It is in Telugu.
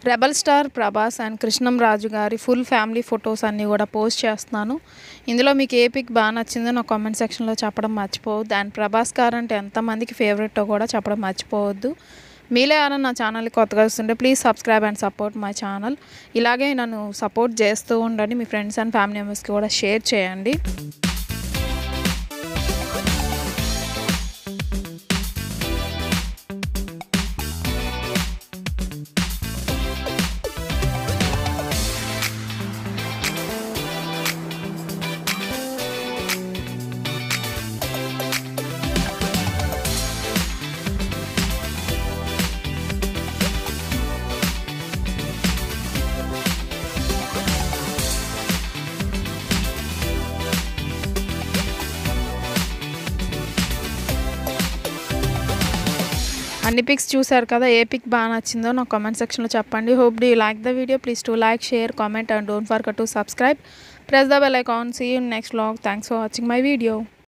rebel star Prabhas and Krishnam Raju గారి ఫుల్ ఫ్యామిలీ ఫొటోస్ అన్నీ కూడా పోస్ట్ చేస్తున్నాను ఇందులో మీకు ఏ పిక్ బాగా నచ్చిందో నా కామెంట్ సెక్షన్లో చెప్పడం మర్చిపోవద్దు అండ్ ప్రభాస్ గారు అంటే ఎంతమందికి ఫేవరెట్టో కూడా చెప్పడం మర్చిపోవద్దు మీలో ఎవరైనా నా ఛానల్కి కొత్తగా వస్తుంటే please subscribe and support my channel ఇలాగే నన్ను సపోర్ట్ చేస్తూ ఉండండి మీ ఫ్రెండ్స్ అండ్ ఫ్యామిలీ మెంబర్స్కి కూడా షేర్ చేయండి అన్ని పిక్స్ చూసారు కదా ఏ పిక్ బాగా నచ్చిందో నా కామెంట్ సెక్షన్లో చెప్పండి hope do like the video please to like share comment and don't forget to subscribe press the bell icon see you next vlog thanks for watching my video